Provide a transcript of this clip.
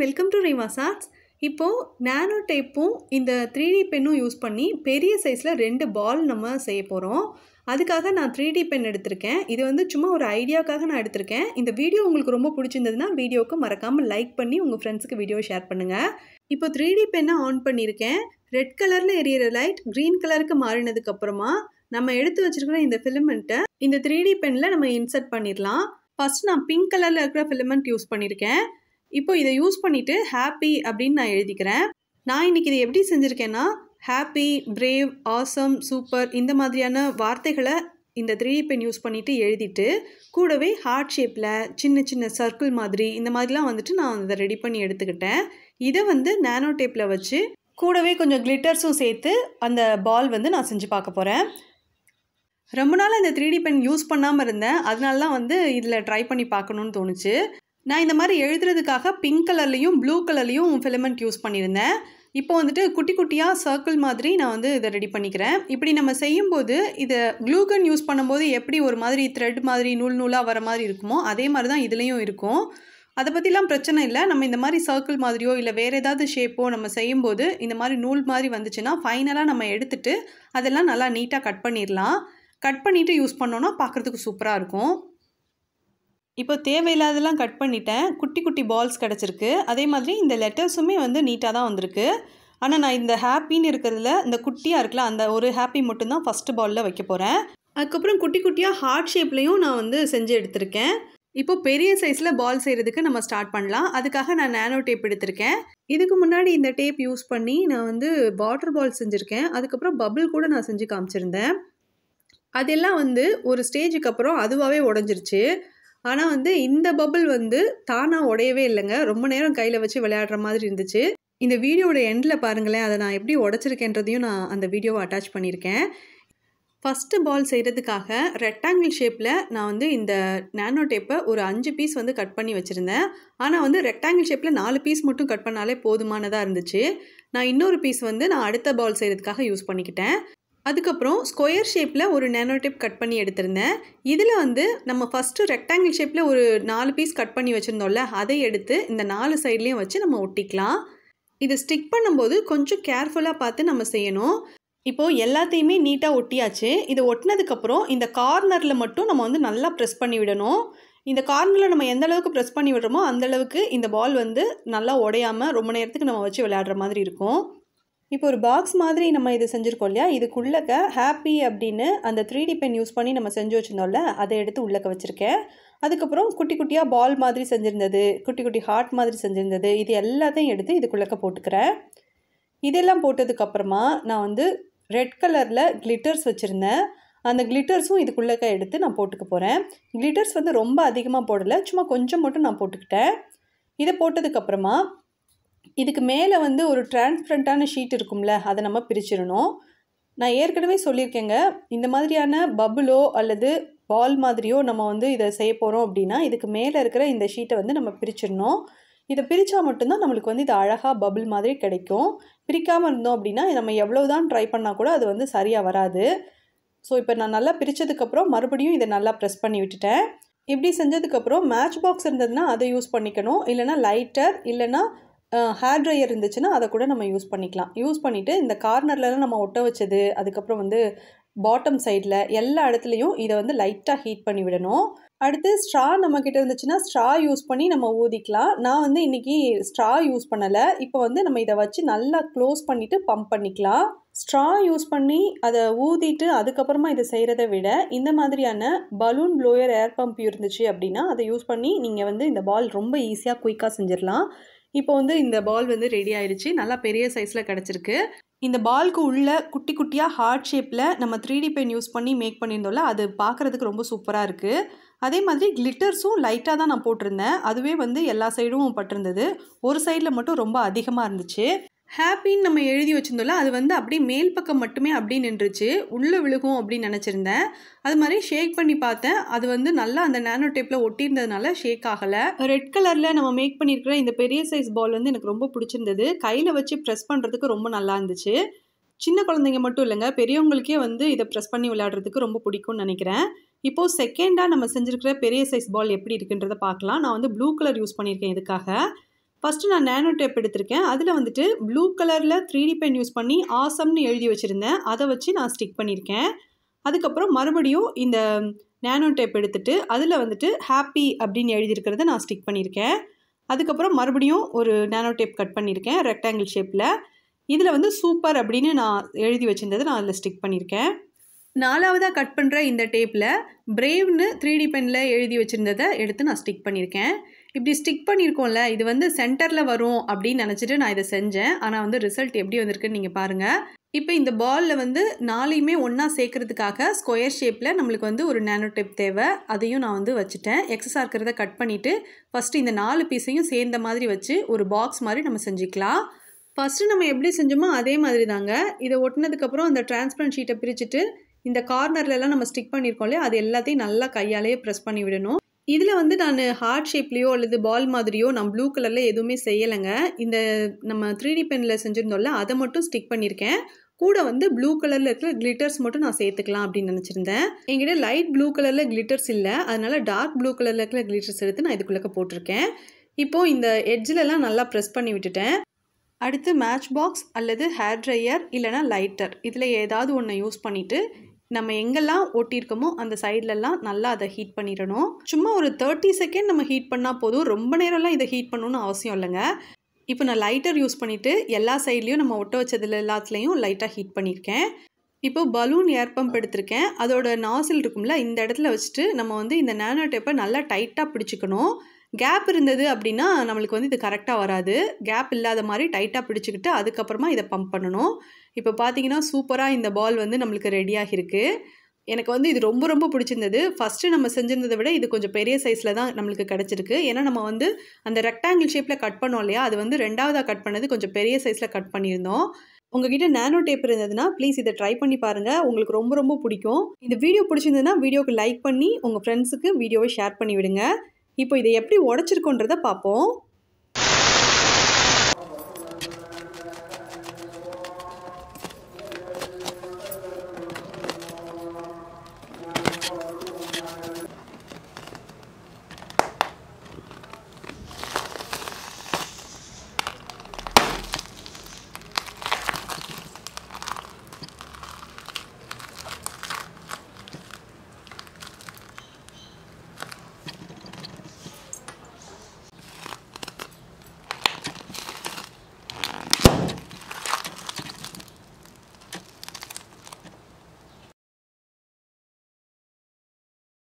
welcome to ரிவாஸ் arts இப்போது நானோ டேப்பும் இந்த three D பென்னும் use பண்ணி பெரிய சைஸில் ரெண்டு பால் நம்ம செய்ய போகிறோம் அதுக்காக நான் த்ரீ டி பென் எடுத்திருக்கேன் இது வந்து சும்மா ஒரு ஐடியாக்காக நான் எடுத்திருக்கேன் இந்த வீடியோ உங்களுக்கு ரொம்ப பிடிச்சிருந்ததுன்னா வீடியோவுக்கு மறக்காமல் லைக் பண்ணி உங்கள் ஃப்ரெண்ட்ஸுக்கு வீடியோ ஷேர் பண்ணுங்கள் இப்போ த்ரீ டி பென்னை ஆன் பண்ணியிருக்கேன் ரெட் கலரில் எரியிற லைட் க்ரீன் கலருக்கு மாறினதுக்கு அப்புறமா நம்ம எடுத்து வச்சிருக்கிற இந்த ஃபிலிமெண்ட்டை இந்த த்ரீ டி பெனில் நம்ம இன்சர்ட் பண்ணிடலாம் ஃபர்ஸ்ட் நான் பிங்க் கலரில் இருக்கிற ஃபிலிமெண்ட் யூஸ் பண்ணியிருக்கேன் இப்போ இதை யூஸ் பண்ணிவிட்டு ஹாப்பி அப்படின்னு நான் எழுதிக்கிறேன் நான் இன்றைக்கி இதை எப்படி செஞ்சுருக்கேன்னா ஹாப்பி பிரேவ் ஆசம் சூப்பர் இந்த மாதிரியான வார்த்தைகளை இந்த த்ரீ டி பென் யூஸ் பண்ணிவிட்டு எழுதிட்டு கூடவே ஹார்ட் ஷேப்பில் சின்ன சின்ன சர்க்கிள் மாதிரி இந்த மாதிரிலாம் வந்துட்டு நான் அதை ரெடி பண்ணி எடுத்துக்கிட்டேன் இதை வந்து நானோ டேப்பில் வச்சு கூடவே கொஞ்சம் கிளிட்டர்ஸும் சேர்த்து அந்த பால் வந்து நான் செஞ்சு பார்க்க போகிறேன் ரொம்ப நாள் இந்த த்ரீ டி பென் யூஸ் பண்ணாமல் இருந்தேன் அதனால தான் வந்து இதில் ட்ரை பண்ணி பார்க்கணுன்னு தோணுச்சு நான் இந்த மாதிரி எழுதுறதுக்காக பிங்க் கலர்லேயும் ப்ளூ கலர்லேயும் ஃபிலமெண்ட் யூஸ் பண்ணியிருந்தேன் இப்போ வந்துட்டு குட்டி குட்டியாக சர்க்கிள் மாதிரி நான் வந்து இதை ரெடி பண்ணிக்கிறேன் இப்படி நம்ம செய்யும்போது இதை க்ளூகன் யூஸ் பண்ணும்போது எப்படி ஒரு மாதிரி த்ரெட் மாதிரி நூல் நூலாக வர மாதிரி இருக்குமோ அதே மாதிரி தான் இதுலேயும் இருக்கும் அதை பற்றிலாம் பிரச்சனை இல்லை நம்ம இந்த மாதிரி சர்க்கிள் மாதிரியோ இல்லை வேறு ஏதாவது ஷேப்போ நம்ம செய்யும்போது இந்த மாதிரி நூல் மாதிரி வந்துச்சுன்னா ஃபைனலாக நம்ம எடுத்துட்டு அதெல்லாம் நல்லா நீட்டாக கட் பண்ணிடலாம் கட் பண்ணிவிட்டு யூஸ் பண்ணோன்னா பார்க்குறதுக்கு சூப்பராக இருக்கும் இப்போ தேவையில்லாதெல்லாம் கட் பண்ணிட்டேன் குட்டி குட்டி பால்ஸ் கிடச்சிருக்கு அதே மாதிரி இந்த லெட்டர்ஸுமே வந்து நீட்டாக தான் வந்திருக்கு ஆனால் நான் இந்த ஹாப்பின்னு இருக்கிறதுல இந்த குட்டியாக இருக்குல்ல அந்த ஒரு ஹாப்பி மட்டும்தான் ஃபஸ்ட்டு பாலில் வைக்க போகிறேன் அதுக்கப்புறம் குட்டி குட்டியாக ஹார்ட் ஷேப்லேயும் நான் வந்து செஞ்சு எடுத்திருக்கேன் இப்போ பெரிய சைஸில் பால் செய்கிறதுக்கு நம்ம ஸ்டார்ட் பண்ணலாம் அதுக்காக நான் நேனோ டேப் எடுத்திருக்கேன் இதுக்கு முன்னாடி இந்த டேப் யூஸ் பண்ணி நான் வந்து வாட்டர் பால் செஞ்சுருக்கேன் அதுக்கப்புறம் பபிள் கூட நான் செஞ்சு காமிச்சிருந்தேன் அதெல்லாம் வந்து ஒரு ஸ்டேஜுக்கு அப்புறம் அதுவாகவே உடஞ்சிருச்சு ஆனால் வந்து இந்த பபிள் வந்து தானாக உடையவே இல்லைங்க ரொம்ப நேரம் கையில் வச்சு விளையாடுற மாதிரி இருந்துச்சு இந்த வீடியோட எண்டில் பாருங்களேன் அதை நான் எப்படி உடச்சிருக்கேன்றதையும் நான் அந்த வீடியோவை அட்டாச் பண்ணியிருக்கேன் ஃபஸ்ட்டு பால் செய்கிறதுக்காக ரெக்டாங்கிள் ஷேப்பில் நான் வந்து இந்த நேனோ டேப்பை ஒரு அஞ்சு பீஸ் வந்து கட் பண்ணி வச்சுருந்தேன் ஆனால் வந்து ரெக்டாங்கிள் ஷேப்பில் நாலு பீஸ் மட்டும் கட் பண்ணாலே போதுமானதாக இருந்துச்சு நான் இன்னொரு பீஸ் வந்து நான் அடுத்த பால் செய்கிறதுக்காக யூஸ் பண்ணிக்கிட்டேன் அதுக்கப்புறம் ஸ்கொயர் ஷேப்பில் ஒரு நேனோ டேப் கட் பண்ணி எடுத்திருந்தேன் இதில் வந்து நம்ம ஃபஸ்ட்டு ரெக்டாங்கிள் ஷேப்பில் ஒரு நாலு பீஸ் கட் பண்ணி வச்சுருந்தோம்ல அதை எடுத்து இந்த நாலு சைட்லேயும் வச்சு நம்ம ஒட்டிக்கலாம் இதை ஸ்டிக் பண்ணும்போது கொஞ்சம் கேர்ஃபுல்லாக பார்த்து நம்ம செய்யணும் இப்போது எல்லாத்தையுமே நீட்டாக ஒட்டியாச்சு இதை ஒட்டினதுக்கப்புறம் இந்த கார்னரில் மட்டும் நம்ம வந்து நல்லா ப்ரெஸ் பண்ணி விடணும் இந்த கார்னரில் நம்ம எந்த அளவுக்கு ப்ரெஸ் பண்ணி விடுறோமோ அந்தளவுக்கு இந்த பால் வந்து நல்லா உடையாமல் ரொம்ப நேரத்துக்கு நம்ம வச்சு விளையாடுற மாதிரி இருக்கும் இப்போ ஒரு பாக்ஸ் மாதிரி நம்ம இது செஞ்சுருக்கோம் இல்லையா இதுக்குள்ளக்க ஹாப்பி அப்படின்னு அந்த த்ரீ டி பென் யூஸ் பண்ணி நம்ம செஞ்சு வச்சுருந்தோம்ல அதை எடுத்து உள்ளக்க வச்சுருக்கேன் அதுக்கப்புறம் குட்டி குட்டியாக பால் மாதிரி செஞ்சுருந்தது குட்டி குட்டி ஹார்ட் மாதிரி செஞ்சுருந்தது இது எல்லாத்தையும் எடுத்து இதுக்குள்ளக்க போட்டுக்கிறேன் இதெல்லாம் போட்டதுக்கப்புறமா நான் வந்து ரெட் கலரில் கிளிட்டர்ஸ் வச்சுருந்தேன் அந்த கிளிட்டர்ஸும் இதுக்குள்ளக்க எடுத்து நான் போட்டுக்க போகிறேன் கிளிட்டர்ஸ் வந்து ரொம்ப அதிகமாக போடலை சும்மா கொஞ்சம் மட்டும் நான் போட்டுக்கிட்டேன் இதை போட்டதுக்கப்புறமா இதுக்கு மேலே வந்து ஒரு டிரான்ஸ்பரண்ட்டான ஷீட் இருக்கும்ல அதை நம்ம பிரிச்சிடணும் நான் ஏற்கனவே சொல்லியிருக்கேங்க இந்த மாதிரியான பபுளோ அல்லது பால் மாதிரியோ நம்ம வந்து இதை செய்ய போகிறோம் அப்படின்னா இதுக்கு மேலே இருக்கிற இந்த ஷீட்டை வந்து நம்ம பிரிச்சிடணும் இதை பிரித்தா மட்டும்தான் நம்மளுக்கு வந்து இது அழகாக பபுள் மாதிரி கிடைக்கும் பிரிக்காமல் இருந்தோம் அப்படின்னா நம்ம எவ்வளோ தான் ட்ரை பண்ணால் கூட அது வந்து சரியாக வராது ஸோ இப்போ நான் நல்லா பிரித்ததுக்கப்புறம் மறுபடியும் இதை நல்லா ப்ரெஸ் பண்ணி விட்டுட்டேன் இப்படி செஞ்சதுக்கப்புறம் மேட்ச் பாக்ஸ் இருந்ததுன்னா அதை யூஸ் பண்ணிக்கணும் இல்லைனா லைட்டர் இல்லைனா ஹேர் ட்ரையர் இருந்துச்சுன்னா அதை கூட நம்ம யூஸ் பண்ணிக்கலாம் யூஸ் பண்ணிவிட்டு இந்த கார்னர்லலாம் நம்ம ஒட்ட வச்சது அதுக்கப்புறம் வந்து பாட்டம் சைடில் எல்லா இடத்துலையும் இதை வந்து லைட்டாக ஹீட் பண்ணி விடணும் அடுத்து ஸ்ட்ரா நம்மக்கிட்ட இருந்துச்சுன்னா ஸ்ட்ரா யூஸ் பண்ணி நம்ம ஊதிக்கலாம் நான் வந்து இன்றைக்கி ஸ்ட்ரா யூஸ் பண்ணலை இப்போ வந்து நம்ம இதை வச்சு நல்லா க்ளோஸ் பண்ணிவிட்டு பம்ப் பண்ணிக்கலாம் ஸ்ட்ரா யூஸ் பண்ணி அதை ஊதிட்டு அதுக்கப்புறமா இதை செய்கிறத விட இந்த மாதிரியான பலூன் ப்ளோயர் ஏர் பம்ப் இருந்துச்சு அப்படின்னா அதை யூஸ் பண்ணி நீங்கள் வந்து இந்த பால் ரொம்ப ஈஸியாக குயிக்காக செஞ்சிடலாம் இப்போ வந்து இந்த பால் வந்து ரெடி ஆயிடுச்சு நல்லா பெரிய சைஸில் கிடச்சிருக்கு இந்த பால்க்கு உள்ள குட்டி குட்டியாக ஹார்ட் ஷேப்பில் நம்ம த்ரீ டி பென் யூஸ் பண்ணி மேக் பண்ணியிருந்தோம்ல அது பார்க்குறதுக்கு ரொம்ப சூப்பராக இருக்குது அதே மாதிரி கிளிட்டர்ஸும் லைட்டாக தான் நான் போட்டிருந்தேன் அதுவே வந்து எல்லா சைடும் பட்டிருந்தது ஒரு சைடில் மட்டும் ரொம்ப அதிகமாக இருந்துச்சு ஹாப்பின்னு நம்ம எழுதி வச்சுருந்தோம்ல அது வந்து அப்படியே மேல் பக்கம் மட்டுமே அப்படியே நின்றுச்சு உள்ளே விழுகும் அப்படின்னு நினச்சிருந்தேன் அது மாதிரி ஷேக் பண்ணி பார்த்தேன் அது வந்து நல்லா அந்த நேனோ டேப்பில் ஒட்டியிருந்ததுனால ஷேக் ஆகலை ரெட் கலரில் நம்ம மேக் பண்ணியிருக்கிற இந்த பெரிய சைஸ் பால் வந்து எனக்கு ரொம்ப பிடிச்சிருந்தது கையில் வச்சு ப்ரெஸ் பண்ணுறதுக்கு ரொம்ப நல்லா இருந்துச்சு சின்ன குழந்தைங்க மட்டும் இல்லைங்க பெரியவங்களுக்கே வந்து இதை ப்ரெஸ் பண்ணி விளையாடுறதுக்கு ரொம்ப பிடிக்கும்னு நினைக்கிறேன் இப்போது செகண்டாக நம்ம செஞ்சுருக்கிற பெரிய சைஸ் பால் எப்படி இருக்குன்றதை பார்க்கலாம் நான் வந்து ப்ளூ கலர் யூஸ் பண்ணியிருக்கேன் இதுக்காக ஃபஸ்ட்டு நான் நேனோ டேப் எடுத்திருக்கேன் அதில் வந்துட்டு ப்ளூ கலரில் த்ரீ டி பென் யூஸ் பண்ணி ஆசம்னு எழுதி வச்சுருந்தேன் அதை வச்சு நான் ஸ்டிக் பண்ணியிருக்கேன் அதுக்கப்புறம் மறுபடியும் இந்த நேனோ டேப் எடுத்துட்டு அதில் வந்துட்டு ஹாப்பி அப்படின்னு எழுதியிருக்கிறத நான் ஸ்டிக் பண்ணியிருக்கேன் அதுக்கப்புறம் மறுபடியும் ஒரு நேனோ டேப் கட் பண்ணியிருக்கேன் ரெக்டாங்கிள் ஷேப்பில் இதில் வந்து சூப்பர் அப்படின்னு நான் எழுதி வச்சுருந்ததை நான் அதில் ஸ்டிக் பண்ணியிருக்கேன் நாலாவதாக கட் பண்ணுற இந்த டேப்பில் பிரேவ்னு த்ரீ டி பெனில் எழுதி வச்சுருந்ததை எடுத்து நான் ஸ்டிக் பண்ணியிருக்கேன் இப்படி ஸ்டிக் பண்ணியிருக்கோம்ல இது வந்து சென்டரில் வரும் அப்படின்னு நினச்சிட்டு நான் இதை செஞ்சேன் ஆனால் வந்து ரிசல்ட் எப்படி வந்திருக்குன்னு நீங்கள் பாருங்கள் இப்போ இந்த பாலில் வந்து நாளையுமே ஒன்றா சேர்க்கறதுக்காக ஸ்கொயர் ஷேப்பில் நம்மளுக்கு வந்து ஒரு நேனோ டேப் தேவை அதையும் நான் வந்து வச்சுட்டேன் எக்ஸஸாக இருக்கிறத கட் பண்ணிவிட்டு ஃபஸ்ட்டு இந்த நாலு பீஸையும் சேர்ந்த மாதிரி வச்சு ஒரு பாக்ஸ் மாதிரி நம்ம செஞ்சுக்கலாம் ஃபஸ்ட்டு நம்ம எப்படி செஞ்சோமோ அதே மாதிரி தாங்க இதை ஒட்டினதுக்கப்புறம் அந்த டிரான்ஸ்பரண்ட் ஷீட்டை பிரிச்சுட்டு இந்த கார்னர்லலாம் நம்ம ஸ்டிக் பண்ணியிருக்கோம் இல்லையா அது எல்லாத்தையும் நல்லா கையாலேயே ப்ரெஸ் பண்ணி விடணும் இதில் வந்து நான் ஹார்ட் ஷேப்லேயோ அல்லது பால் மாதிரியோ நான் ப்ளூ கலரில் எதுவுமே செய்யலைங்க இந்த நம்ம த்ரீ டி பெனில் செஞ்சுருந்தோம்ல அதை மட்டும் ஸ்டிக் பண்ணியிருக்கேன் கூட வந்து ப்ளூ கலரில் இருக்கிற கிளிட்டர்ஸ் மட்டும் நான் சேர்த்துக்கலாம் அப்படின்னு நினச்சிருந்தேன் என்கிட்ட லைட் ப்ளூ கலரில் கிளிட்டர்ஸ் இல்லை அதனால டார்க் ப்ளூ கலரில் இருக்கிற கிளிட்டர்ஸ் எடுத்து நான் இதுக்குள்ளே போட்டிருக்கேன் இப்போது இந்த எட்ஜிலலாம் நல்லா ப்ரெஸ் பண்ணி விட்டுட்டேன் அடுத்து மேட்ச் பாக்ஸ் அல்லது ஹேர் ட்ரையர் இல்லைனா லைட்டர் இதில் ஏதாவது ஒன்று யூஸ் பண்ணிவிட்டு நம்ம எங்கெல்லாம் ஒட்டியிருக்கோமோ அந்த சைட்லலாம் நல்லா அதை ஹீட் பண்ணிடணும் சும்மா ஒரு தேர்ட்டி செகண்ட் நம்ம ஹீட் பண்ணால் போதும் ரொம்ப நேரம்லாம் இதை ஹீட் பண்ணணும்னு அவசியம் இல்லைங்க இப்போ நான் லைட்டர் யூஸ் பண்ணிவிட்டு எல்லா சைட்லேயும் நம்ம ஒட்ட வச்சதில் எல்லாத்துலேயும் லைட்டாக ஹீட் பண்ணியிருக்கேன் இப்போ பலூன் ஏர் பம்ப் எடுத்திருக்கேன் அதோட நாசில் இருக்கும்ல இந்த இடத்துல வச்சுட்டு நம்ம வந்து இந்த நேனோ டேப்பை நல்லா டைட்டாக பிடிச்சிக்கணும் கேப் இருந்தது அப்படின்னா நம்மளுக்கு வந்து இது கரெக்டாக வராது கேப் இல்லாத மாதிரி டைட்டாக பிடிச்சிக்கிட்டு அதுக்கப்புறமா இதை பம்ப் பண்ணணும் இப்போ பார்த்தீங்கன்னா சூப்பராக இந்த பால் வந்து நம்மளுக்கு ரெடியாக இருக்குது எனக்கு வந்து இது ரொம்ப ரொம்ப பிடிச்சிருந்தது ஃபஸ்ட்டு நம்ம செஞ்சிருந்ததை விட இது கொஞ்சம் பெரிய சைஸில் தான் நம்மளுக்கு கிடச்சிருக்கு ஏன்னா நம்ம வந்து அந்த ரெக்டாங்கிள் ஷேப்பில் கட் பண்ணோம் இல்லையா அது வந்து ரெண்டாவதாக கட் பண்ணது கொஞ்சம் பெரிய சைஸில் கட் பண்ணியிருந்தோம் உங்ககிட்ட நேனோ டேப் இருந்ததுன்னா ப்ளீஸ் இதை ட்ரை பண்ணி பாருங்கள் உங்களுக்கு ரொம்ப ரொம்ப பிடிக்கும் இந்த வீடியோ பிடிச்சிருந்ததுன்னா வீடியோக்கு லைக் பண்ணி உங்கள் ஃப்ரெண்ட்ஸுக்கு வீடியோவை ஷேர் பண்ணி விடுங்க இப்போ இதை எப்படி உடச்சிருக்கோன்றதை பார்ப்போம்